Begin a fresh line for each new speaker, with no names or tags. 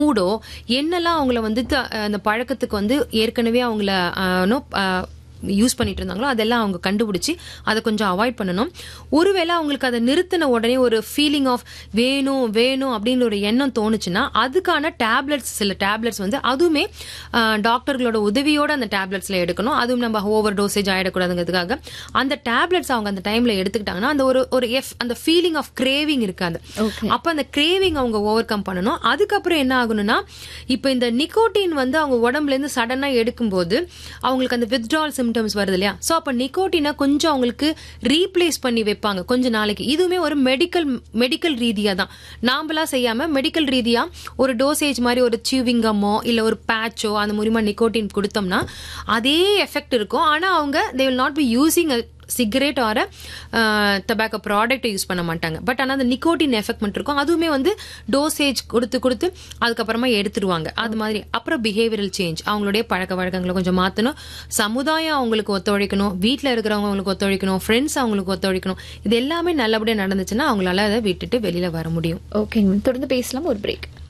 மூடோ என்னெல்லாம் அவங்கள வந்து த- அந்த பழக்கத்துக்கு வந்து ஏற்கனவே அவங்கள யூஸ் பண்ணிட்டு இருந்தாங்களோ அதெல்லாம் அவங்க கண்டுபிடிச்சி அதை கொஞ்சம் அவாய்ட் பண்ணணும் ஒருவேளை அவங்களுக்கு அதை நிறுத்தின உடனே ஒரு ஃபீலிங் ஆஃப் வேணும் வேணும் அப்படின்னு ஒரு எண்ணம் தோணுச்சுன்னா அதுக்கான டேப்லெட்ஸ் சில டேப்லெட்ஸ் வந்து அதுவுமே ஆஹ், டாக்டர்களோட உதவியோட அந்த டேப்லெட்ஸ்ல எடுக்கணும் அதுவும் நம்ம ஓவர் டோசேஜ் ஆயிடக்கூடாதுங்கிறதுக்காக அந்த டேப்லெட்ஸ் அவங்க அந்த டைம்ல எடுத்துக்கிட்டாங்கன்னா அந்த ஒரு ஒரு எஃப் அந்த ஃபீலிங் ஆஃப் கிரேவிங் இருக்காது
Okay.
அப்ப அந்த கிரேவிங் அவங்க ஓவர் கம் பண்ணணும் அதுக்கப்புறம் என்ன ஆகணும்னா இப்போ இந்த நிக்கோட்டின் வந்து அவங்க உடம்புல இருந்து சடனா எடுக்கும்போது அவங்களுக்கு அந்த வித்ட்ரால் சிம்டம்ஸ் வருது இல்லையா சோ அப்ப நிக்கோட்டினை கொஞ்சம் அவங்களுக்கு ரீப்ளேஸ் பண்ணி வைப்பாங்க கொஞ்ச நாளைக்கு இதுவுமே ஒரு மெடிக்கல் மெடிக்கல் ரீதியா தான் நாம்பளா செய்யாம மெடிக்கல் ரீதியா ஒரு டோசேஜ் மாதிரி ஒரு சியூவிங்கமோ இல்ல ஒரு பேட்சோ அந்த மூலியமா நிக்கோட்டின் கொடுத்தோம்னா அதே எஃபெக்ட் இருக்கும் ஆனா அவங்க they will not be using cigarette or tobacco product use பண்ண மாட்டாங்க பட் ஆனால் அந்த நிக்கோட்டின் எஃபெக்ட் மட்டும் இருக்கும் அதுவுமே வந்து டோசேஜ் கொடுத்து கொடுத்து அதுக்கப்புறமா எடுத்துருவாங்க அது மாதிரி அப்புறம் பிஹேவியரல் சேஞ்ச் அவங்களுடைய பழக்க வழக்கங்களை கொஞ்சம் மாற்றணும் சமுதாயம் அவங்களுக்கு ஒத்துழைக்கணும் வீட்டில் இருக்கிறவங்க அவங்களுக்கு ஒத்துழைக்கணும் ஃப்ரெண்ட்ஸ் அவங்களுக்கு ஒத்துழைக்கணும் இது எல்லாமே நல்லபடியாக நடந்துச்சுன்னா அவங்களால அதை விட்டுட்டு வெளியில வர முடியும்
ஓகேங்க மேம் தொடர்ந்து பேசலாம் ஒரு பிரேக்